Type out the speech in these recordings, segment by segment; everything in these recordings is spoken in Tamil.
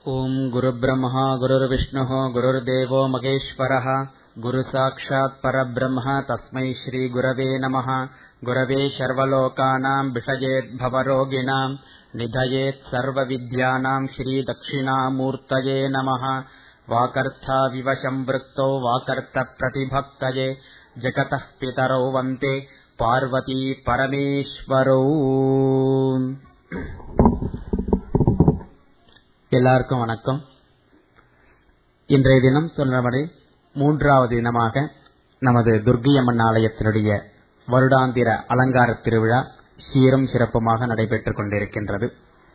ॐ गुरुब्रह्मा गुरुर्विष्णुः गुरुर्देवो महेश्वरः गुरुसाक्षात् परब्रह्म तस्मै श्रीगुरवे नमः गुरवे सर्वलोकानाम् विषयेद्भवरोगिणाम् निधयेत् सर्वविद्यानाम् श्रीदक्षिणामूर्तये नमः वाकर्थाविव संवृक्तौ वाकर्थप्रतिभक्तये जगतः पितरौ वन्ते பார்வதி பரமேஸ்வரோ எல்லாருக்கும் வணக்கம் இன்றைய தினம் சொன்னபடி மூன்றாவது தினமாக நமது துர்கியம்மன் ஆலயத்தினுடைய வருடாந்திர அலங்கார திருவிழா சீரும் சிறப்புமாக நடைபெற்றுக் கொண்டிருக்கின்றது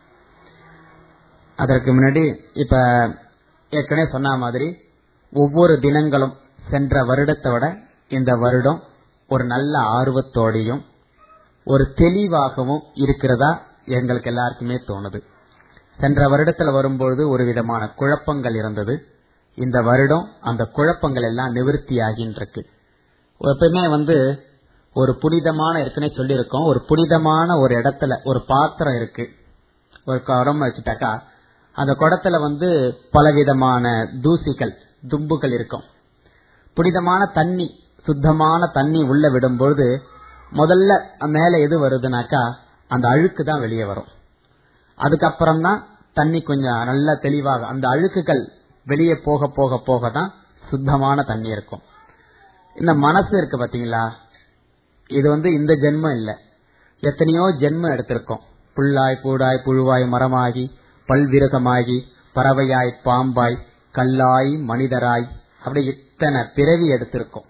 அதற்கு முன்னாடி இப்ப ஏற்கனவே சொன்ன மாதிரி ஒவ்வொரு தினங்களும் சென்ற வருடத்தை விட இந்த வருடம் ஒரு நல்ல ஆர்வத்தோடையும் ஒரு தெளிவாகவும் இருக்கிறதா எங்களுக்கு எல்லாருக்குமே தோணுது சென்ற வருடத்துல வரும்பொழுது ஒரு விதமான குழப்பங்கள் இருந்தது இந்த வருடம் அந்த குழப்பங்கள் எல்லாம் நிவர்த்தி ஆகின்றிருக்கு எப்பவுமே வந்து ஒரு புனிதமான ஏற்கனவே சொல்லியிருக்கோம் ஒரு புனிதமான ஒரு இடத்துல ஒரு பாத்திரம் இருக்கு ஒரு குடம் வச்சுட்டாக்கா அந்த குடத்துல வந்து பலவிதமான தூசிகள் தும்புகள் இருக்கும் புனிதமான தண்ணி சுத்தமான தண்ணி உள்ள விடும்பொழுது முதல்ல மேல எது வருதுனாக்கா அந்த அழுக்கு தான் வெளியே வரும் அதுக்கப்புறம் தான் தண்ணி கொஞ்சம் நல்ல தெளிவாக அந்த அழுக்குகள் வெளியே போக போக போக தான் சுத்தமான தண்ணி இருக்கும் இந்த மனசு இருக்கு பாத்தீங்களா இது வந்து இந்த ஜென்மம் இல்ல எத்தனையோ ஜென்மம் எடுத்திருக்கோம் புல்லாய் பூடாய் புழுவாய் மரமாகி பல்விரகமாகி பறவையாய் பாம்பாய் கல்லாய் மனிதராய் அப்படி இத்தனை பிறவி எடுத்திருக்கோம்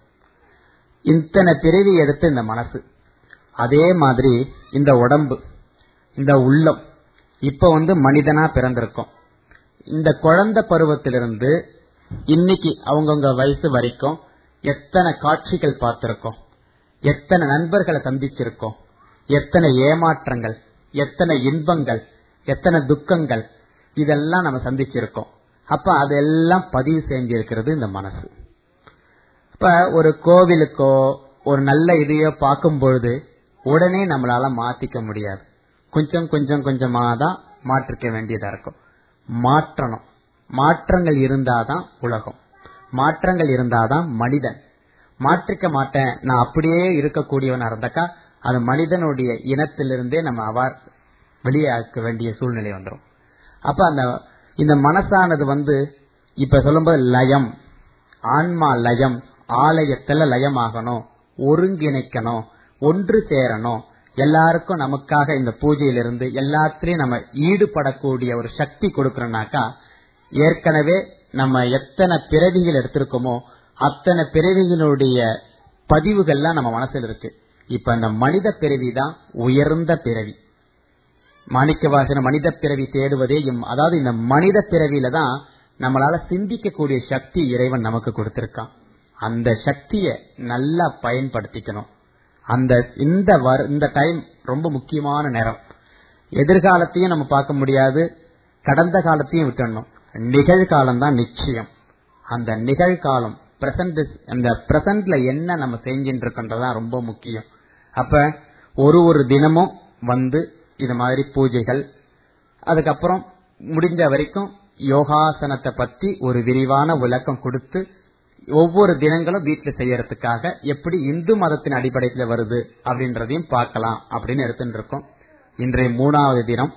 இத்தனை பிறவி எடுத்து இந்த மனசு அதே மாதிரி இந்த உடம்பு இந்த உள்ளம் இப்ப வந்து மனிதனா பிறந்திருக்கோம் இந்த குழந்தை பருவத்திலிருந்து இன்னைக்கு அவங்கவுங்க வயசு வரைக்கும் எத்தனை காட்சிகள் பார்த்திருக்கோம் எத்தனை நண்பர்களை சந்திச்சிருக்கோம் எத்தனை ஏமாற்றங்கள் எத்தனை இன்பங்கள் எத்தனை துக்கங்கள் இதெல்லாம் நம்ம சந்திச்சிருக்கோம் அப்ப அதெல்லாம் பதிவு செஞ்சிருக்கிறது இந்த மனசு இப்ப ஒரு கோவிலுக்கோ ஒரு நல்ல இதையோ பார்க்கும் பொழுது உடனே நம்மளால மாத்திக்க முடியாது கொஞ்சம் கொஞ்சம் கொஞ்சமா தான் மாற்றிக்க வேண்டியதா இருக்கும் மாற்றணும் மாற்றங்கள் இருந்தாதான் உலகம் மாற்றங்கள் இருந்தாதான் மனிதன் மாற்றிக்க மாட்டேன் நான் அப்படியே இருக்கக்கூடியவனா இருந்தாக்கா அது மனிதனுடைய இனத்திலிருந்தே நம்ம அவார் வெளியாக்க வேண்டிய சூழ்நிலை வந்துடும் அப்ப அந்த இந்த மனசானது வந்து இப்ப சொல்லும்போது லயம் ஆன்மா லயம் ஆலயத்துல லயமாகணும் ஒருங்கிணைக்கணும் ஒன்று சேரணும் எல்லாருக்கும் நமக்காக இந்த பூஜையிலிருந்து எல்லாத்திலையும் நம்ம ஈடுபடக்கூடிய ஒரு சக்தி கொடுக்கறோம்னாக்கா ஏற்கனவே நம்ம எத்தனை பிறவிகள் எடுத்திருக்கோமோ அத்தனை பிறவிகளுடைய பதிவுகள்லாம் நம்ம மனசுல இருக்கு இப்ப இந்த மனித பிறவி தான் உயர்ந்த பிறவி மாணிக்க வாசன மனித பிறவி தேடுவதே அதாவது இந்த மனித பிறவியில தான் நம்மளால சிந்திக்கக்கூடிய சக்தி இறைவன் நமக்கு கொடுத்திருக்கான் அந்த சக்தியை நல்லா பயன்படுத்திக்கணும் அந்த இந்த இந்த டைம் ரொம்ப முக்கியமான நேரம் எதிர்காலத்தையும் நம்ம பார்க்க முடியாது கடந்த காலத்தையும் விட்டுடணும் நிகழ்காலம் தான் நிச்சயம் அந்த நிகழ்காலம் பிரசன்ட் அந்த பிரசன்ட்ல என்ன நம்ம செஞ்சுட்டு இருக்கோன்றதான் ரொம்ப முக்கியம் அப்ப ஒரு ஒரு தினமும் வந்து இது மாதிரி பூஜைகள் அதுக்கப்புறம் முடிஞ்ச வரைக்கும் யோகாசனத்தை பத்தி ஒரு விரிவான விளக்கம் கொடுத்து ஒவ்வொரு தினங்களும் வீட்டுல செய்யறதுக்காக எப்படி இந்து மதத்தின் அடிப்படையில் வருது அப்படின்றதையும் பார்க்கலாம் அப்படின்னு எடுத்துட்டு இருக்கோம் இன்றைய மூணாவது தினம்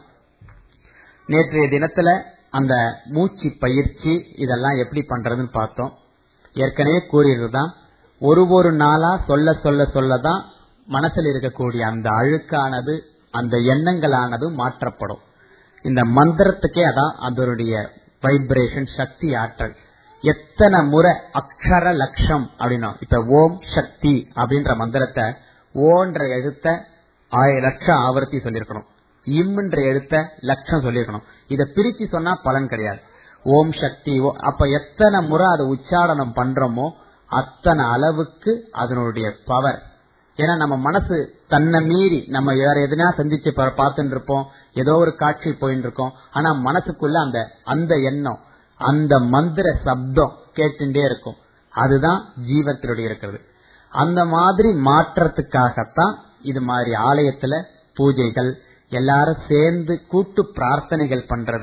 நேற்றைய தினத்துல அந்த மூச்சு பயிற்சி இதெல்லாம் எப்படி பண்றதுன்னு பார்த்தோம் ஏற்கனவே கூறியதுதான் ஒரு ஒரு நாளா சொல்ல சொல்ல சொல்லதான் மனசில் இருக்கக்கூடிய அந்த அழுக்கானது அந்த எண்ணங்களானது மாற்றப்படும் இந்த மந்திரத்துக்கே அதான் அதனுடைய வைப்ரேஷன் சக்தி ஆற்றல் எத்தனை முறை அக்ஷர லட்சம் அப்படின்னா இப்ப ஓம் சக்தி அப்படின்ற மந்திரத்தை ஓன்ற எழுத்த ஆயிரம் லட்சம் ஆவர்த்தி சொல்லிருக்கணும் இம்ன்ற எழுத்த லட்சம் சொல்லிருக்கணும் இத பிரிச்சு சொன்னா பலன் கிடையாது ஓம் சக்தி அப்ப எத்தனை முறை அதை உச்சாரணம் பண்றோமோ அத்தனை அளவுக்கு அதனுடைய பவர் ஏன்னா நம்ம மனசு தன்னை மீறி நம்ம வேற எதுனா சந்திச்சு பார்த்துட்டு இருப்போம் ஏதோ ஒரு காட்சி போயிட்டு இருக்கோம் ஆனா மனசுக்குள்ள அந்த அந்த எண்ணம் அந்த மந்திர சப்தம் கேட்டுட்டே இருக்கும் அதுதான் ஜீவத்தினுடைய இருக்கிறது அந்த மாதிரி மாற்றத்துக்காகத்தான் இது மாதிரி ஆலயத்துல பூஜைகள் எல்லாரும் சேர்ந்து கூட்டு பிரார்த்தனைகள் பண்றது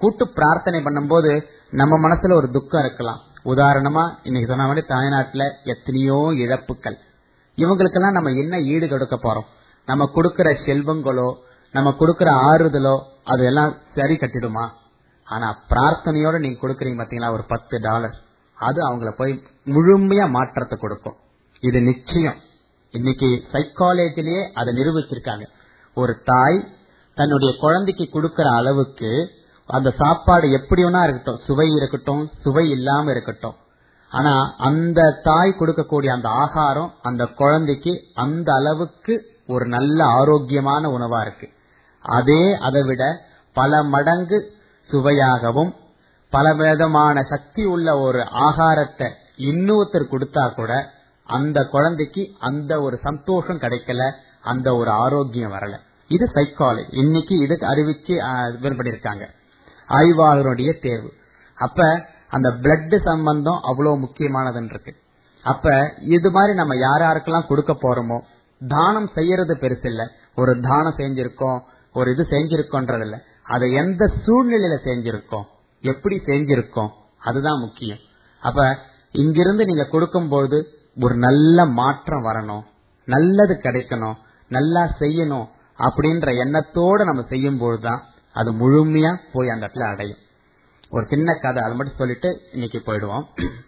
கூட்டு பிரார்த்தனை பண்ணும்போது நம்ம மனசுல ஒரு துக்கம் இருக்கலாம் உதாரணமா இன்னைக்கு சொன்ன மாதிரி தமிழ்நாட்டுல எத்தனையோ இழப்புகள் இவங்களுக்கெல்லாம் நம்ம என்ன ஈடு கொடுக்க போறோம் நம்ம கொடுக்கிற செல்வங்களோ நம்ம கொடுக்கிற ஆறுதலோ அதெல்லாம் சரி கட்டிடுமா ஆனா பிரார்த்தனையோட நீங்க கொடுக்கறீங்க பாத்தீங்களா ஒரு பத்து டாலர் அது அவங்கள போய் முழுமையா மாற்றத்தை கொடுக்கும் இது நிச்சயம் இன்னைக்கு சைக்காலஜிலேயே அதை நிரூபிச்சிருக்காங்க ஒரு தாய் தன்னுடைய குழந்தைக்கு கொடுக்கிற அளவுக்கு அந்த சாப்பாடு எப்படி வேணா இருக்கட்டும் சுவை இருக்கட்டும் சுவை இல்லாம இருக்கட்டும் ஆனா அந்த தாய் கொடுக்கக்கூடிய அந்த ஆகாரம் அந்த குழந்தைக்கு அந்த அளவுக்கு ஒரு நல்ல ஆரோக்கியமான உணவா இருக்கு அதே அதை விட பல மடங்கு சுவையாகவும் பல விதமான சக்தி உள்ள ஒரு ஆகாரத்தை இன்னொருத்தர் கொடுத்தா கூட அந்த குழந்தைக்கு அந்த ஒரு சந்தோஷம் கிடைக்கல அந்த ஒரு ஆரோக்கியம் வரல இது சைக்காலஜி இன்னைக்கு இதுக்கு அறிவிச்சு இது பண்ணிருக்காங்க ஆய்வாளருடைய தேர்வு அப்ப அந்த பிளட் சம்பந்தம் அவ்வளவு முக்கியமானதுன்னு இருக்கு அப்ப இது மாதிரி நம்ம யார் யாருக்கெல்லாம் கொடுக்க போறோமோ தானம் செய்யறது பெருசு இல்ல ஒரு தானம் செஞ்சிருக்கோம் ஒரு இது செஞ்சிருக்கோன்றது இல்ல அதை எந்த சூழ்நிலையில செஞ்சிருக்கோம் எப்படி செஞ்சிருக்கோம் அதுதான் முக்கியம் அப்ப இங்கிருந்து நீங்க கொடுக்கும்போது ஒரு நல்ல மாற்றம் வரணும் நல்லது கிடைக்கணும் நல்லா செய்யணும் அப்படின்ற எண்ணத்தோட நம்ம செய்யும் பொழுதுதான் அது முழுமையா போய் அந்த இடத்துல அடையும் ஒரு சின்ன கதை அதை மட்டும் சொல்லிட்டு இன்னைக்கு போயிடுவோம்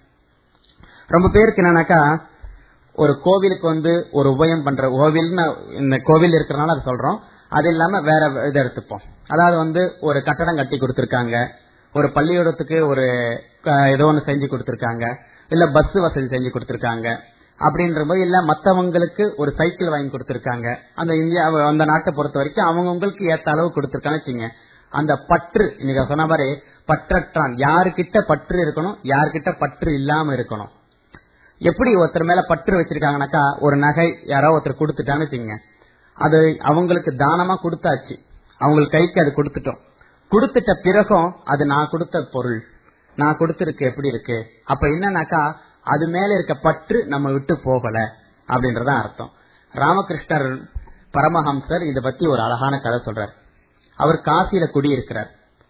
ரொம்ப பேருக்கு என்னன்னாக்கா ஒரு கோவிலுக்கு வந்து ஒரு உபயம் பண்ற கோவில்னு இந்த கோவில் இருக்கிறனால அதை சொல்றோம் அது இல்லாம வேற இதை எடுத்துப்போம் அதாவது வந்து ஒரு கட்டடம் கட்டி கொடுத்திருக்காங்க ஒரு பள்ளிக்கூடத்துக்கு ஒரு ஏதோ ஒன்று செஞ்சு கொடுத்திருக்காங்க இல்ல பஸ் வசதி செஞ்சு கொடுத்திருக்காங்க அப்படின்ற போது இல்ல மத்தவங்களுக்கு ஒரு சைக்கிள் வாங்கி கொடுத்திருக்காங்க அந்த இந்தியா அந்த நாட்டை பொறுத்த வரைக்கும் அவங்கவுங்களுக்கு ஏத்த அளவு கொடுத்திருக்கான்னு வச்சுங்க அந்த பற்று நீங்க சொன்ன மாதிரி பற்றற்றான் யாருக்கிட்ட பற்று இருக்கணும் யாருக்கிட்ட பற்று இல்லாம இருக்கணும் எப்படி ஒருத்தர் மேல பற்று வச்சிருக்காங்கனாக்கா ஒரு நகை யாரோ ஒருத்தர் கொடுத்துட்டான்னு வச்சுங்க அது அவங்களுக்கு தானமா கொடுத்தாச்சு அவங்களுக்கு கைக்கு அது கொடுத்துட்டோம் கொடுத்துட்ட பிறகும் அது நான் கொடுத்த பொருள் நான் கொடுத்திருக்கு எப்படி இருக்கு அப்ப என்னன்னாக்கா அது மேல இருக்க பற்று நம்ம விட்டு போகல அப்படின்றதான் அர்த்தம் ராமகிருஷ்ணர் பரமஹம்சர் இத பத்தி ஒரு அழகான கதை சொல்றார் அவர் காசியில குடியிருக்கிறார்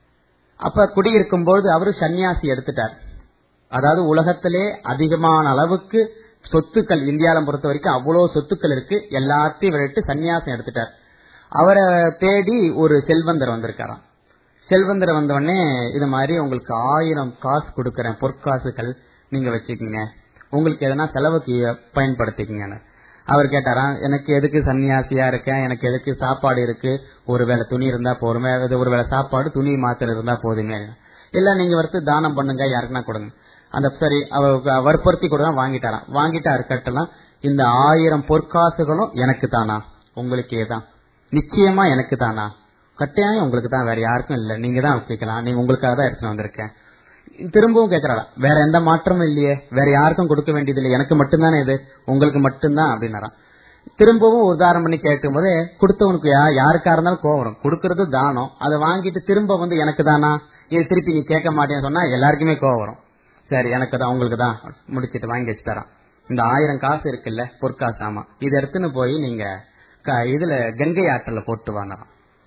அப்ப குடியிருக்கும் போது அவரு சன்னியாசி எடுத்துட்டார் அதாவது உலகத்திலே அதிகமான அளவுக்கு சொத்துக்கள் இந்தியாவில பொறுத்த வரைக்கும் அவ்வளவு சொத்துக்கள் இருக்கு எல்லாத்தையும் விட்டு சன்னியாசம் எடுத்துட்டார் அவரை தேடி ஒரு செல்வந்தர் வந்திருக்காராம் செல்வந்தர் வந்த உடனே இது மாதிரி உங்களுக்கு ஆயிரம் காசு கொடுக்கறேன் பொற்காசுகள் நீங்க வச்சுக்கீங்க உங்களுக்கு எதனா செலவுக்கு பயன்படுத்திக்கங்க அவர் கேட்டாராம் எனக்கு எதுக்கு சன்னியாசியா இருக்கேன் எனக்கு எதுக்கு சாப்பாடு இருக்கு ஒருவேளை துணி இருந்தா போருமே ஒருவேளை சாப்பாடு துணி மாத்திரம் இருந்தா போதுங்க இல்ல நீங்க வரத்து தானம் பண்ணுங்க யாருக்குன்னா கொடுங்க அந்த சரி அவர் வற்புறுத்தி கூட வாங்கிட்டாராம் வாங்கிட்டாரு கட்டலாம் இந்த ஆயிரம் பொற்காசுகளும் எனக்கு தானா உங்களுக்கே தான் நிச்சயமா எனக்கு தானா கட்டாயம் உங்களுக்கு தான் வேற யாருக்கும் இல்ல நீங்க தான் வச்சுக்கலாம் நீங்க உங்களுக்காக தான் எடுத்துட்டு வந்திருக்கேன் திரும்பவும் கேக்குறாரா வேற எந்த மாற்றமும் இல்லையே வேற யாருக்கும் கொடுக்க வேண்டியது இல்லை எனக்கு மட்டும்தானே இது உங்களுக்கு மட்டும்தான் அப்படின்னாராம் திரும்பவும் உதாரணம் பண்ணி கேட்கும் போது கொடுத்தவனுக்கு யாருக்கா இருந்தாலும் கோவம் வரும் கொடுக்கறது தானம் அதை வாங்கிட்டு திரும்ப வந்து எனக்கு தானா இது திருப்பி நீ கேட்க மாட்டேன்னு சொன்னா எல்லாருக்குமே கோவம் வரும் சரி எனக்கு தான் உங்களுக்கு தான் முடிச்சிட்டு வாங்கி வச்சுட்டாராம் இந்த ஆயிரம் காசு இருக்குல்ல பொற்காசு ஆமா இதை எடுத்துன்னு போய் நீங்க இதுல கங்கை ஆற்றல போட்டு வாங்கலாம்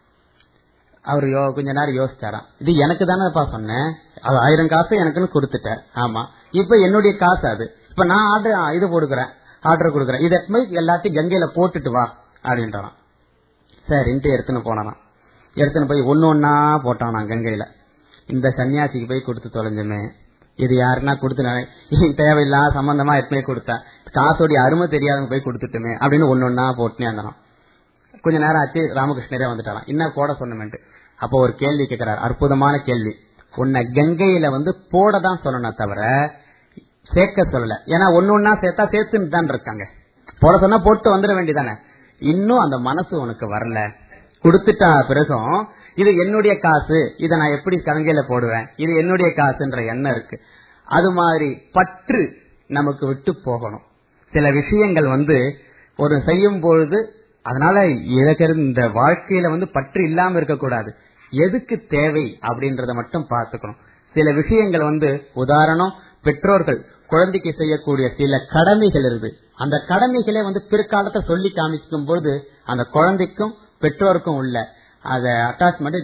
அவர் கொஞ்ச நேரம் யோசிச்சாராம் இது எனக்கு தானேப்பா சொன்னேன் அது ஆயிரம் காசு எனக்குன்னு கொடுத்துட்டேன் ஆமா இப்ப என்னுடைய காசு அது இப்ப நான் ஆர்டர் இது கொடுக்குறேன் ஆர்டர் கொடுக்குறேன் இதை போய் எல்லாத்தையும் கங்கையில போட்டுட்டு வா அப்படின்றான் சரின்ட்டு எடுத்துன்னு போனாராம் எடுத்துன்னு போய் ஒன்னு ஒன்னா போட்டானா கங்கையில இந்த சன்னியாசிக்கு போய் கொடுத்து தொலைஞ்சுமே இது யாருன்னா கொடுத்து தேவையில்லாத சம்பந்தமா எடுத்துமே கொடுத்தேன் காசோடைய அருமை தெரியாதவங்க போய் கொடுத்துட்டுமே அப்படின்னு ஒன்னு ஒன்னா போட்டுனே இருந்தான் கொஞ்ச நேரம் ஆச்சு ராமகிருஷ்ணரே வந்துட்டாராம் என்ன போட சொன்னமென்ட்டு அப்போ ஒரு கேள்வி கேட்கிறார் அற்புதமான கேள்வி உன்னை கங்கையில வந்து போட தான் சொல்லணும் தவிர சேர்க்க சொல்லல ஏன்னா ஒன்னு ஒன்னா சேர்த்தா சேர்த்துன்னு தான் இருக்காங்க போட சொன்னா போட்டு வந்துட வேண்டியதானே இன்னும் அந்த மனசு உனக்கு வரல கொடுத்துட்டா பிறகும் இது என்னுடைய காசு இதை நான் எப்படி கங்கையில போடுவேன் இது என்னுடைய காசுன்ற எண்ணம் இருக்கு அது மாதிரி பற்று நமக்கு விட்டு போகணும் சில விஷயங்கள் வந்து ஒரு செய்யும் பொழுது அதனால இந்த வாழ்க்கையில வந்து பற்று இல்லாம இருக்கக்கூடாது எதுக்கு தேவை அப்படின்றத மட்டும் பார்த்துக்கணும் சில விஷயங்கள் வந்து உதாரணம் பெற்றோர்கள் குழந்தைக்கு செய்யக்கூடிய சில கடமைகள் இருக்கு அந்த கடமைகளே வந்து பிற்காலத்தை சொல்லி காமிக்கும் பொழுது அந்த குழந்தைக்கும் பெற்றோருக்கும் உள்ள அத அட்டாச்மெண்ட்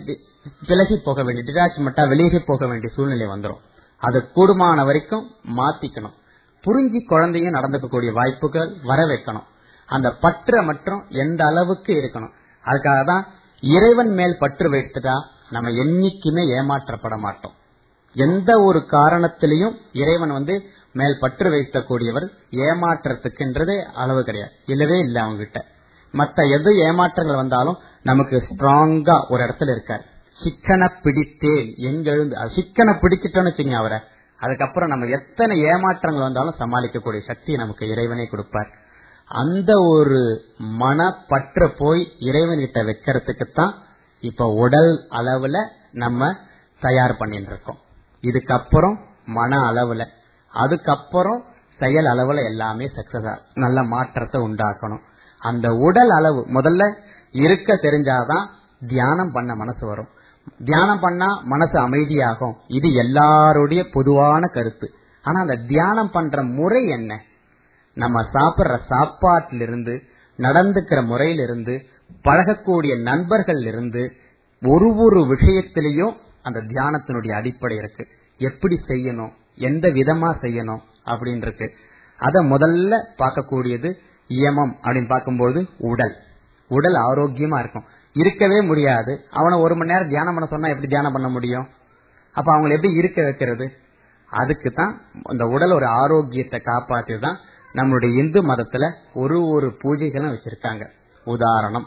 விலகி போக வேண்டிய டிட்டாச்மெண்டா வெளியே போக வேண்டிய சூழ்நிலை வந்துடும் அது கூடுமான வரைக்கும் மாத்திக்கணும் புரிஞ்சு குழந்தையும் நடந்துக்கக்கூடிய வாய்ப்புகள் வர வைக்கணும் அந்த பற்ற மற்றும் எந்த அளவுக்கு இருக்கணும் அதுக்காக தான் இறைவன் மேல் பற்று வைத்துட்டா நம்ம என்னைக்குமே ஏமாற்றப்பட மாட்டோம் எந்த ஒரு காரணத்திலையும் இறைவன் வந்து மேல் பற்று வைக்கக்கூடியவர் ஏமாற்றத்துக்குன்றதே அளவு கிடையாது இல்லவே இல்லை அவங்க கிட்ட மத்த எது ஏமாற்றங்கள் வந்தாலும் நமக்கு ஸ்ட்ராங்கா ஒரு இடத்துல இருக்காரு சிக்கனை பிடித்தேன் எங்க எழுந்து அது சிக்கனை பிடிச்சிட்டோன்னு வச்சுங்க அவரை அதுக்கப்புறம் நம்ம எத்தனை ஏமாற்றங்கள் வந்தாலும் சமாளிக்கக்கூடிய சக்தி நமக்கு இறைவனே கொடுப்பார் அந்த ஒரு மனப்பற்ற போய் இறைவன்கிட்ட வைக்கிறதுக்கு தான் இப்ப உடல் அளவுல நம்ம தயார் பண்ணிட்டு இருக்கோம் இதுக்கப்புறம் மன அளவுல அதுக்கப்புறம் செயல் அளவுல எல்லாமே சக்சஸ் நல்ல மாற்றத்தை உண்டாக்கணும் அந்த உடல் அளவு முதல்ல இருக்க தெரிஞ்சாதான் தியானம் பண்ண மனசு வரும் தியானம் பண்ணா மனசு அமைதியாகும் இது எல்லாருடைய பொதுவான கருத்து ஆனா அந்த தியானம் பண்ற முறை என்ன நம்ம சாப்பிடுற சாப்பாட்டிலிருந்து நடந்துக்கிற முறையிலிருந்து பழகக்கூடிய நண்பர்கள் இருந்து ஒரு ஒரு விஷயத்திலையும் அந்த தியானத்தினுடைய அடிப்படை இருக்கு எப்படி செய்யணும் எந்த விதமா செய்யணும் அப்படின்னு இருக்கு அத முதல்ல பார்க்கக்கூடியது இயமம் அப்படின்னு பார்க்கும்போது உடல் உடல் ஆரோக்கியமா இருக்கும் இருக்கவே முடியாது அவனை ஒரு மணி நேரம் தியானம் பண்ண சொன்னா எப்படி தியானம் பண்ண முடியும் அப்ப அவங்களை எப்படி இருக்க வைக்கிறது அதுக்கு தான் அந்த உடல் ஒரு ஆரோக்கியத்தை காப்பாற்றி தான் நம்மளுடைய இந்து மதத்துல ஒரு ஒரு பூஜைகளும் வச்சிருக்காங்க உதாரணம்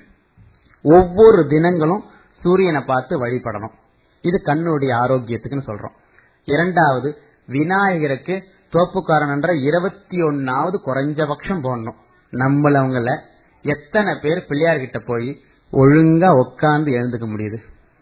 ஒவ்வொரு தினங்களும் சூரியனை பார்த்து வழிபடணும் இது கண்ணுடைய ஆரோக்கியத்துக்குன்னு சொல்றோம் இரண்டாவது விநாயகருக்கு தோப்புக்காரன் என்ற இருபத்தி ஒன்னாவது குறைஞ்சபட்சம் போடணும் நம்மளவங்கள எத்தனை பேர் பிள்ளையார்கிட்ட போய் ஒழுங்கா உட்காந்து எழுந்துக்க முடியுது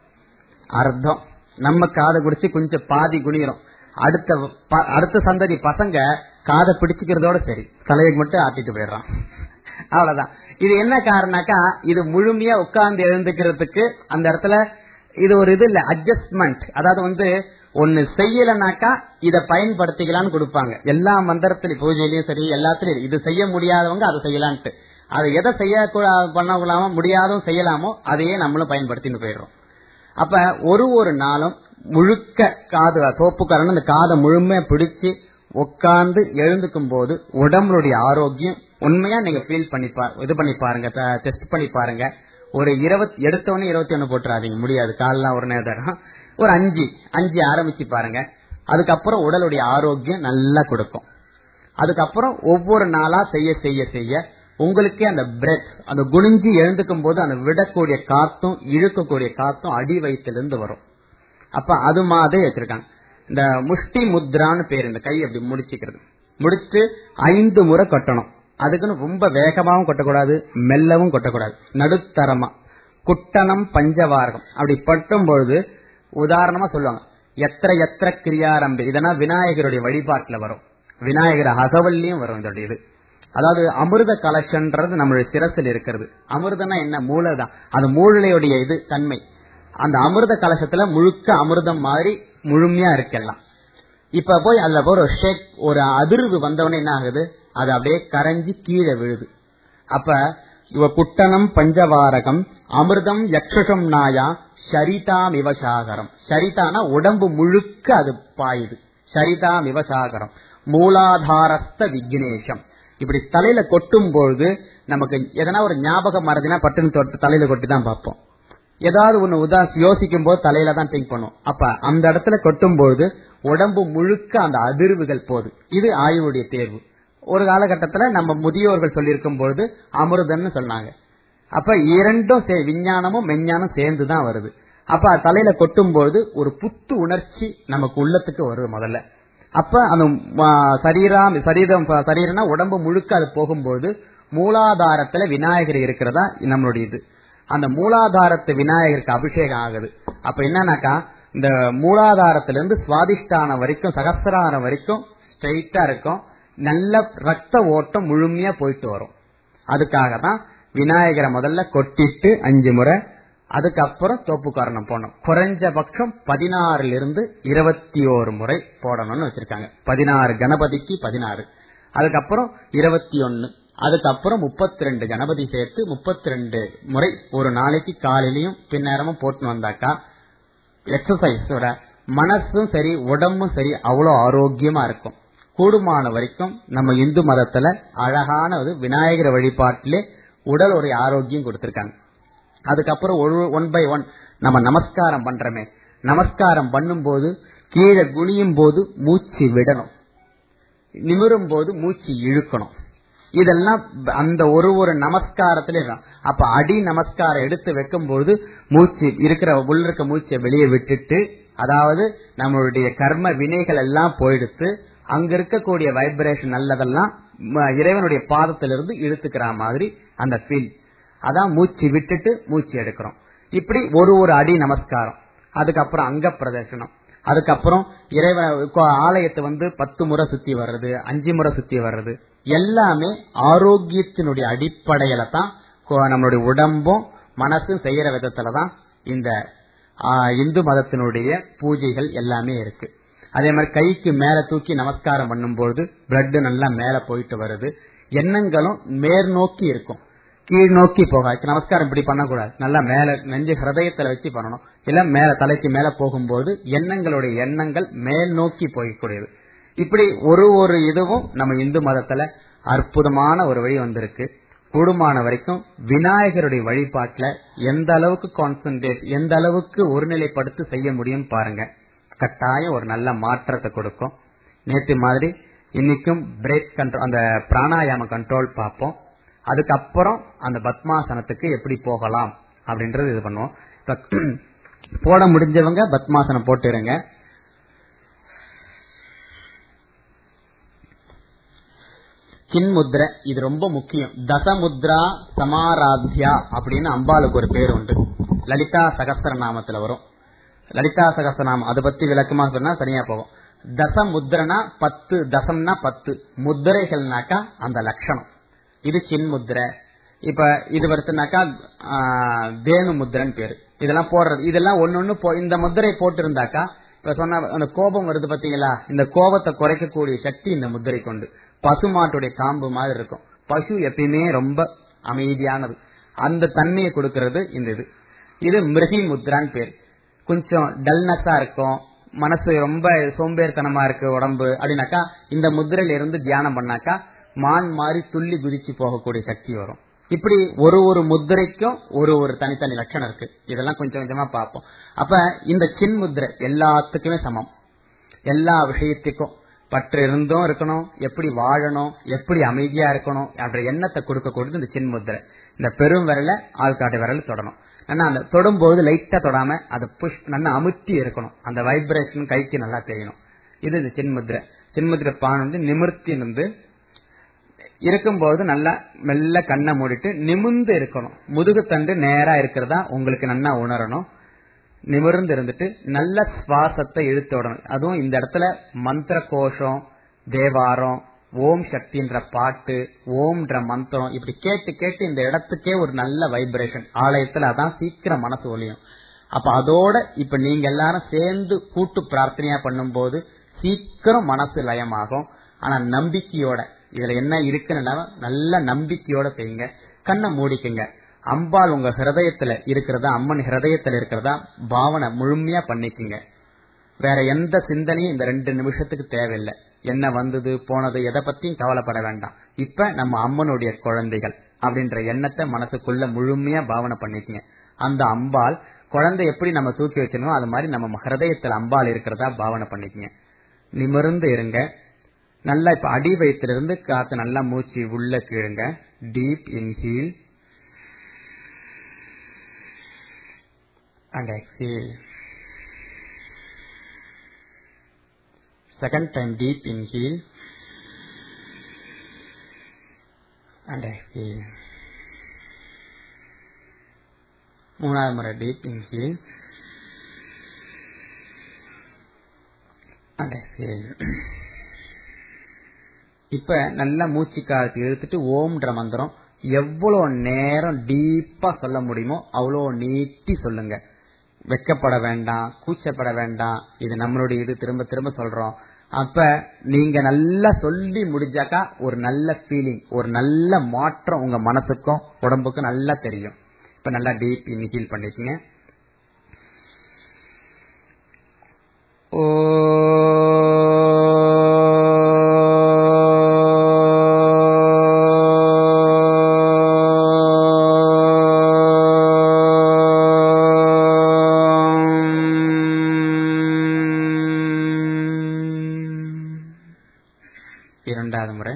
அர்த்தம் நம்ம காதை குடிச்சு கொஞ்சம் பாதி குனிகிறோம் அடுத்த ப- அடுத்த சந்ததி பசங்க காதை பிடிச்சுக்கிறதோட சரி தலையை மட்டும் ஆட்டிட்டு போயிடுறான் அவ்வளவுதான் இது என்ன காரணம்னாக்கா இது முழுமையா உட்கார்ந்து எழுந்துக்கிறதுக்கு அந்த இடத்துல இது ஒரு இது இல்ல அட்ஜஸ்ட்மெண்ட் அதாவது வந்து ஒன்னு செய்யலனாக்கா இத பயன்படுத்திக்கலாம்னு கொடுப்பாங்க எல்லா மந்திரத்திலும் பூஜையிலயும் சரி எல்லாத்துலயும் இது செய்ய முடியாதவங்க அதை செய்யலான்ட்டு அதை எதை செய்ய பண்ண முடியாதும் செய்யலாமோ அதையே நம்மளும் பயன்படுத்தின்னு போயிடுறோம் அப்ப ஒரு ஒரு நாளும் முழுக்க காது தோப்புக்காரன் அந்த காதை முழுமையா பிடிச்சு உட்கார்ந்து எழுந்துக்கும் போது உடம்புடைய ஆரோக்கியம் உண்மையா நீங்க ஃபீல் பண்ணி பா இது பண்ணி பாருங்க டெஸ்ட் பண்ணி பாருங்க ஒரு இருபத்தி எடுத்தவொடனே இருபத்தி ஒண்ணு போட்டுறாதீங்க முடியாது காலெல்லாம் ஒரு நேரம் ஒரு அஞ்சு அஞ்சு ஆரம்பிச்சு பாருங்க அதுக்கப்புறம் உடலுடைய ஆரோக்கியம் நல்லா கொடுக்கும் அதுக்கப்புறம் ஒவ்வொரு நாளா செய்ய செய்ய செய்ய உங்களுக்கே அந்த பிரெத் அந்த குனிஞ்சு எழுந்துக்கும் போது அந்த விடக்கூடிய காத்தும் இழுக்கக்கூடிய காத்தும் அடி வயிற்றிலிருந்து வரும் அப்ப அது மாதிரி வச்சிருக்காங்க இந்த முஷ்டி முத்ரான்னு பேர் இந்த கை அப்படி முடிச்சுக்கிறது முடிச்சுட்டு ஐந்து முறை கொட்டணும் அதுக்குன்னு ரொம்ப வேகமாவும் கொட்டக்கூடாது மெல்லவும் கொட்டக்கூடாது நடுத்தரமா குட்டனம் பஞ்சவாரகம் அப்படி பட்டும் பொழுது உதாரணமா சொல்லுவாங்க எத்திர எத்திர கிரியாரம்பி இதெல்லாம் விநாயகருடைய வழிபாட்டுல வரும் விநாயகர் அகவல்லியும் வரும் இதோட இது அதாவது அமிர்த கலசன்றது நம்மளுடைய சிரசில் இருக்கிறது அமிர்தம்னா என்ன மூளை தான் அது மூளையுடைய இது தன்மை அந்த அமிர்த கலசத்துல முழுக்க அமிர்தம் மாதிரி முழுமையா இருக்கலாம் இப்ப போய் அதுல போய் ஒரு ஷேக் ஒரு அதிர்வு வந்தவொடனே என்ன ஆகுது அது அப்படியே கரைஞ்சி கீழே விழுது அப்ப இவ குட்டனம் பஞ்சவாரகம் அமிர்தம் யக்ஷம் நாயா சரிதாம் விவசாகரம் சரிதானா உடம்பு முழுக்க அது பாயுது சரிதாம் விவசாகரம் மூலாதாரஸ்த விக்னேஷம் இப்படி தலையில கொட்டும் பொழுது நமக்கு எதனா ஒரு ஞாபகம் மறதினா பட்டுன்னு தொட்டு தலையில கொட்டி தான் பார்ப்போம் ஏதாவது ஒண்ணு உதா யோசிக்கும் போது தலையில தான் திங்க் பண்ணும் அப்ப அந்த இடத்துல கொட்டும் பொழுது உடம்பு முழுக்க அந்த அதிர்வுகள் போகுது இது ஆய்வுடைய தேர்வு ஒரு காலகட்டத்துல நம்ம முதியோர்கள் சொல்லியிருக்கும் பொழுது அமிர்தம்னு சொன்னாங்க அப்ப இரண்டும் சே- விஞ்ஞானமும் மெஞ்ஞானம் சேர்ந்து தான் வருது அப்ப தலையில கொட்டும் பொழுது ஒரு புத்து உணர்ச்சி நமக்கு உள்ளத்துக்கு வருது முதல்ல அப்ப அந்த ஆ, சரீரம் சரீரம் சரீரம்னா உடம்பு முழுக்க அது போகும்போது மூலாதாரத்துல விநாயகர் இருக்கிறதா நம்மளுடைய இது அந்த மூலாதாரத்து விநாயகருக்கு அபிஷேகம் ஆகுது அப்ப என்னன்னாக்கா இந்த மூலாதாரத்திலிருந்து சுவாதிஷ்டானம் வரைக்கும் சகசிரானம் வரைக்கும் ஸ்ட்ரைட்டா இருக்கும் நல்ல ரத்த ஓட்டம் முழுமையா போயிட்டு வரும் அதுக்காக தான் விநாயகரை முதல்ல கொட்டிட்டு அஞ்சு முறை அதுக்கப்புறம் தோப்புக்காரணம் போடணும் குறைஞ்சபட்சம் பதினாறுல இருந்து இருபத்தி ஓரு முறை போடணும்னு வச்சிருக்காங்க பதினாறு கணபதிக்கு பதினாறு அதுக்கப்புறம் இருபத்தி ஒன்னு அதுக்கப்புறம் முப்பத்தி ரெண்டு கணபதி சேர்த்து முப்பத்தி ரெண்டு முறை ஒரு நாளைக்கு காலையிலயும் பின்னேரமும் போட்டுன்னு வந்தாக்கா எக்ஸசைஸோட மனசும் சரி உடம்பும் சரி அவ்வளவு ஆரோக்கியமா இருக்கும் கூடுமான வரைக்கும் நம்ம இந்து மதத்துல அழகான ஒரு விநாயகர் வழிபாட்டிலே உடல் ஒரு ஆரோக்கியம் கொடுத்திருக்காங்க அதுக்கப்புறம் ஒரு ஒன் பை ஒன் நம்ம நமஸ்காரம் பண்றோமே நமஸ்காரம் பண்ணும்போது கீழே குனியும் போது மூச்சு விடணும் நிமிரும் போது மூச்சு இழுக்கணும் இதெல்லாம் அந்த ஒரு ஒரு நமஸ்காரத்துல இருக்கும் அப்ப அடி நமஸ்காரம் எடுத்து வைக்கும்போது மூச்சு இருக்கிற உள்ள இருக்க மூச்சை வெளியே விட்டுட்டு அதாவது நம்மளுடைய கர்ம வினைகள் எல்லாம் போயிடுத்து அங்க இருக்கக்கூடிய வைப்ரேஷன் நல்லதெல்லாம் ம- இறைவனுடைய பாதத்திலிருந்து இழுத்துக்கிற மாதிரி அந்த ஃபீல் அதான் மூச்சு விட்டுட்டு மூச்சு எடுக்கிறோம் இப்படி ஒரு ஒரு அடி நமஸ்காரம் அதுக்கப்புறம் அங்க பிரதர்சனம் அதுக்கப்புறம் இறைவன் கோ- ஆலயத்தை வந்து பத்து முறை சுத்தி வர்றது அஞ்சு முறை சுத்தி வர்றது எல்லாமே ஆரோக்கியத்தினுடைய அடிப்படையில தான் கோ- நம்மளுடைய உடம்பும் மனசும் செய்யற விதத்துல தான் இந்த ஆ, இந்து மதத்தினுடைய பூஜைகள் எல்லாமே இருக்கு அதே மாதிரி கைக்கு மேல தூக்கி நமஸ்காரம் பண்ணும்போது பிளட் நல்லா மேல போயிட்டு வருது எண்ணங்களும் மேல் நோக்கி இருக்கும் கீழ் நோக்கி போகாது நமஸ்காரம் இப்படி பண்ணக்கூடாது நல்லா மேல நெஞ்சு ஹிருதயத்துல வச்சு பண்ணணும் இல்ல மேல தலைக்கு மேல போகும்போது எண்ணங்களுடைய எண்ணங்கள் மேல் நோக்கி போகக்கூடியது இப்படி ஒரு ஒரு இதுவும் நம்ம இந்து மதத்துல அற்புதமான ஒரு வழி வந்திருக்கு கூடுமான வரைக்கும் விநாயகருடைய வழிபாட்டுல எந்த அளவுக்கு கான்சென்ட்ரேட் எந்த அளவுக்கு ஒருநிலைப்படுத்தி செய்ய முடியும் பாருங்க கட்டாயம் ஒரு நல்ல மாற்றத்தை கொடுக்கும் நேற்று மாதிரி இன்னைக்கும் பிரேக் கண்ட்ரோல் அந்த பிராணாயாம கண்ட்ரோல் பார்ப்போம் அதுக்கப்புறம் அந்த பத்மாசனத்துக்கு எப்படி போகலாம் அப்படின்றது இது பண்ணுவோம் இப்ப போட முடிஞ்சவங்க பத்மாசனம் போட்டுருங்க சின்முத்ரை இது ரொம்ப முக்கியம் தசமுத்ரா சமாராத்யா அப்படின்னு அம்பாளுக்கு ஒரு பேர் உண்டு லலிதா சகஸ்திரநாமத்துல வரும் லலிதா சகஸ்திரநாமம் அதை பத்தி விளக்கமா சொன்னா தனியா போகும் தசமுத்ரனா பத்து தசம்னா பத்து முத்திரைகள்னாக்கா அந்த லட்சணம் இது சின்முத்ரை இப்ப இது வருத்துனாக்கா தேனு முத்திரன் பேரு இதெல்லாம் போடுறது இதெல்லாம் ஒன்னொன்னு போ- இந்த முத்திரை போட்டிருந்தாக்கா இப்ப சொன்ன அந்த கோபம் வருது பாத்தீங்களா இந்த கோபத்தை குறைக்கக்கூடிய சக்தி இந்த முத்திரை கொண்டு பசுமாட்டுடைய காம்பு மாதிரி இருக்கும் பசு எப்பயுமே ரொம்ப அமைதியானது அந்த தன்மையை கொடுக்கிறது இந்த இது இது மிருகி முத்ரான்னு பேர் கொஞ்சம் டல்னஸா இருக்கும் மனசு ரொம்ப சோம்பேறித்தனமா இருக்கு உடம்பு அப்படின்னாக்கா இந்த முத்திரையில இருந்து தியானம் பண்ணாக்கா மான் மாதிரி துள்ளி குதிச்சு போகக்கூடிய சக்தி வரும் இப்படி ஒரு ஒரு முத்திரைக்கும் ஒரு ஒரு தனித்தனி லட்சணம் இருக்கு இதெல்லாம் கொஞ்சம் கொஞ்சமா பார்ப்போம் அப்ப இந்த சின் முத்திரை எல்லாத்துக்குமே சமம் எல்லா விஷயத்துக்கும் பற்று இருந்தும் இருக்கணும் எப்படி வாழணும் எப்படி அமைதியா இருக்கணும் என்ற எண்ணத்தை கொடுக்கக்கூடியது இந்த சின் முத்திரை இந்த பெரும் விரல ஆள்காட்டு விரல் தொடணும் ஆனா அந்த தொடும்போது லைட்டா தொடாம அதை புஷ் நல்லா அமுத்தி இருக்கணும் அந்த வைப்ரேஷன் கைக்கு நல்லா தெரியணும் இது இந்த சின்முத்திரை சின்முத்திரை பான் வந்து நிமிர்த்தி வந்து இருக்கும்போது நல்லா மெல்ல கண்ணை மூடிட்டு நிமிர்ந்து இருக்கணும் முதுகுத்தண்டு நேரா இருக்கிறதா உங்களுக்கு நல்லா உணரணும் நிமிர்ந்து இருந்துட்டு நல்ல சுவாசத்தை இழுத்து விடணும் அதுவும் இந்த இடத்துல மந்திர கோஷம் தேவாரம் ஓம் சக்தின்ற பாட்டு ஓம்ன்ற மந்திரம் இப்படி கேட்டு கேட்டு இந்த இடத்துக்கே ஒரு நல்ல வைப்ரேஷன் ஆலயத்துல அதான் சீக்கிரம் மனசு ஒளியும் அப்ப அதோட இப்ப நீங்க எல்லாரும் சேர்ந்து கூட்டு பிரார்த்தனையா பண்ணும்போது சீக்கிரம் மனசு லயமாகும் ஆனா நம்பிக்கையோட இதுல என்ன இருக்குன்னு நல்ல நம்பிக்கையோட செய்யுங்க கண்ணை மூடிக்குங்க அம்பாள் உங்க ஹிருதயத்துல இருக்கிறதா அம்மன் ஹிருதயத்துல இருக்கிறதா பாவனை முழுமையா பண்ணிக்குங்க வேற எந்த சிந்தனையும் இந்த ரெண்டு நிமிஷத்துக்கு தேவையில்லை என்ன வந்தது போனது எதை பத்தியும் கவலைப்பட வேண்டாம் இப்ப நம்ம அம்மனுடைய குழந்தைகள் அப்படின்ற எண்ணத்தை மனசுக்குள்ள முழுமையா பாவனை பண்ணிக்கங்க அந்த அம்பாள் குழந்தை எப்படி நம்ம தூக்கி வச்சிருந்தோம் அது மாதிரி நம்ம ஹிருதயத்துல அம்பாள் இருக்கிறதா பாவனை பண்ணிக்கங்க நிமிர்ந்து இருங்க நல்லா இப்ப அடி வயிற்றிலிருந்து காத்து நல்லா மூச்சு உள்ள கீழுங்க deep inhale and exhale. Second time deep inhale and exhale. மூணாவது முறை டீப் இன்ஹேல் and exhale. இப்ப நல்லா மூச்சு காலத்து இழுத்துட்டு ஓம்ன்ற மந்திரம் எவ்வளவு நேரம் டீப்பா சொல்ல முடியுமோ அவ்வளோ நீட்டி சொல்லுங்க வெக்கப்பட வேண்டாம் கூச்சப்பட வேண்டாம் இது நம்மளுடைய இது திரும்ப திரும்ப சொல்றோம் அப்ப நீங்க நல்லா சொல்லி முடிஞ்சாக்கா ஒரு நல்ல ஃபீலிங் ஒரு நல்ல மாற்றம் உங்க மனசுக்கும் உடம்புக்கும் நல்லா தெரியும் இப்ப நல்லா டீப் இன்ஹீல் பண்ணிக்கங்க இரண்டாவது முறை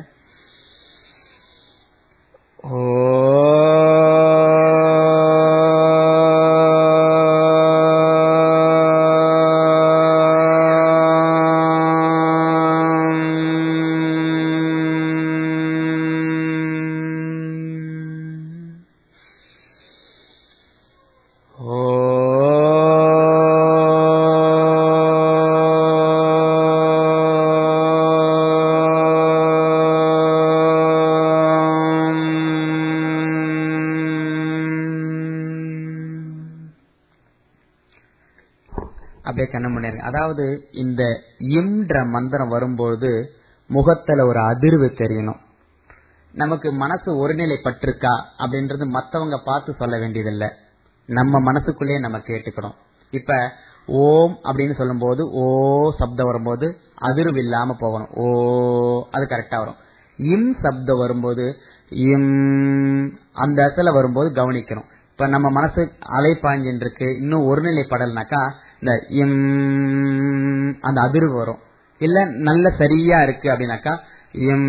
அப்படியே கண்ண முன்னேறுங்க அதாவது இந்த இம்ன்ற மந்திரம் வரும்போது முகத்துல ஒரு அதிர்வு தெரியணும் நமக்கு மனசு ஒருநிலைப்பட்டிருக்கா அப்படின்றது மத்தவங்க பார்த்து சொல்ல வேண்டியதில்லை நம்ம மனசுக்குள்ளேயே நம்ம கேட்டுக்கணும் இப்ப ஓம் அப்படின்னு சொல்லும்போது ஓ சப்தம் வரும்போது அதிர்வு இல்லாம போகணும் ஓ அது கரெக்டா வரும் இம் சப்தம் வரும்போது இம் அந்த இடத்துல வரும்போது கவனிக்கணும் இப்ப நம்ம மனசு அலைப்பாஞ்சின்னு இருக்கு இன்னும் ஒருநிலைப்படல்னாக்கா இந்த இம் அந்த அதிர்வு வரும் இல்ல நல்ல சரியா இருக்கு அப்படின்னாக்கா இம்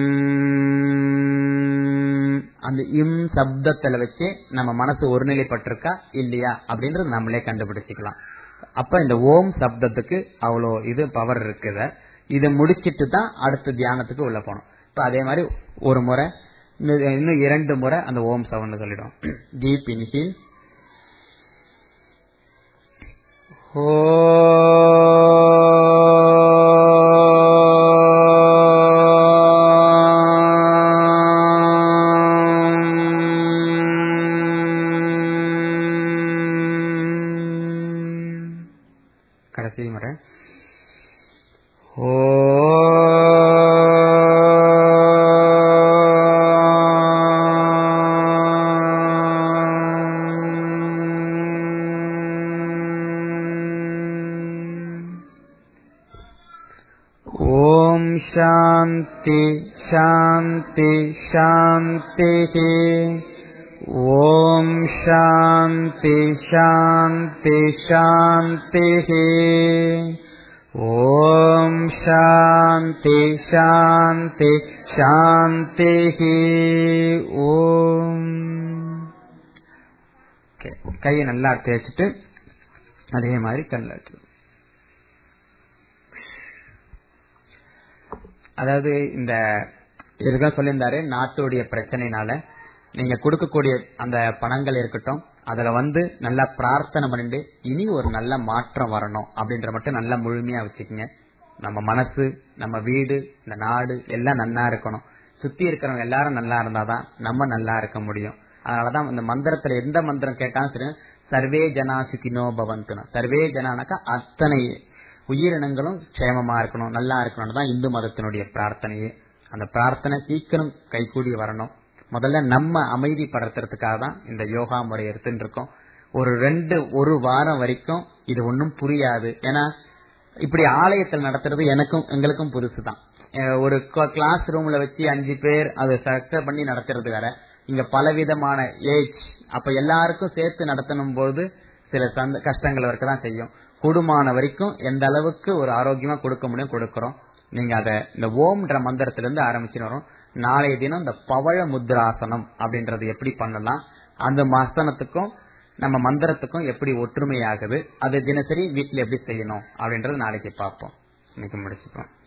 அந்த இம் சப்தத்துல வச்சு நம்ம மனசு ஒருநிலைப்பட்டிருக்கா இல்லையா அப்படின்றது நம்மளே கண்டுபிடிச்சிக்கலாம் அப்ப இந்த ஓம் சப்தத்துக்கு அவ்வளோ இது பவர் இருக்குத இதை முடிச்சிட்டு தான் அடுத்த தியானத்துக்கு உள்ள போகணும் இப்ப அதே மாதிரி ஒரு முறை இன்னும் இரண்டு முறை அந்த ஓம் சவுண்ட் சொல்லிடும் டீப் இன்ஹீல் கடைசி முறை ஓம் சாந்தி சாந்தி சாந்தி ஓம் சாந்தி சாந்தி சாந்தி ஓம் சாந்தி சாந்தி சாந்தி ஓம் கையை நல்லா தேய்ச்சிட்டு அதே மாதிரி கண்ணில் வச்சு அதாவது இந்த இதுதான் சொல்லியிருந்தாரு நாட்டுடைய பிரச்சனைனால நீங்க கொடுக்கக்கூடிய அந்த பணங்கள் இருக்கட்டும் அதுல வந்து நல்லா பிரார்த்தனை பண்ணிட்டு இனி ஒரு நல்ல மாற்றம் வரணும் அப்படின்ற மட்டும் நல்லா முழுமையா வச்சுக்கோங்க நம்ம மனசு நம்ம வீடு இந்த நாடு எல்லாம் நல்லா இருக்கணும் சுத்தி இருக்கிறவங்க எல்லாரும் நல்லா இருந்தாதான் நம்ம நல்லா இருக்க முடியும் அதனாலதான் இந்த மந்திரத்துல எந்த மந்திரம் கேட்டாலும் சரி சர்வே ஜனா சுகினோ பவந்துனா சர்வே ஜனானாக்கா அத்தனை உயிரினங்களும் க்ஷேமமா இருக்கணும் நல்லா இருக்கணும் தான் இந்து மதத்தினுடைய பிரார்த்தனையே அந்த பிரார்த்தனை சீக்கிரம் கைகூடி வரணும் முதல்ல நம்ம அமைதி படுத்துறதுக்காக தான் இந்த யோகா முறை எடுத்துட்டு இருக்கோம் ஒரு ரெண்டு ஒரு வாரம் வரைக்கும் இது ஒன்றும் புரியாது ஏன்னா இப்படி ஆலயத்தில் நடத்துறது எனக்கும் எங்களுக்கும் புதுசு தான் ஒரு கிளாஸ் ரூம்ல வச்சு அஞ்சு பேர் அதை ஸ்ட்ரக்சர் பண்ணி நடத்துறது வேற இங்க பலவிதமான ஏஜ் அப்ப எல்லாருக்கும் சேர்த்து நடத்தணும் போது சில கஷ்டங்கள் இருக்கதான் செய்யும் கூடுமான வரைக்கும் எந்த அளவுக்கு ஒரு ஆரோக்கியமா கொடுக்க முடியும் கொடுக்கறோம் நீங்க அத இந்த ஓம்ன்ற மந்திரத்திலிருந்து ஆரம்பிச்சு வரும் நாளைய தினம் இந்த பவழ முத்ராசனம் அப்படின்றது எப்படி பண்ணலாம் அந்த மசனத்துக்கும் நம்ம மந்திரத்துக்கும் எப்படி ஒற்றுமை ஆகுது அது தினசரி வீட்டுல எப்படி செய்யணும் அப்படின்றது நாளைக்கு பார்ப்போம் இன்னைக்கு முடிச்சுப்போம்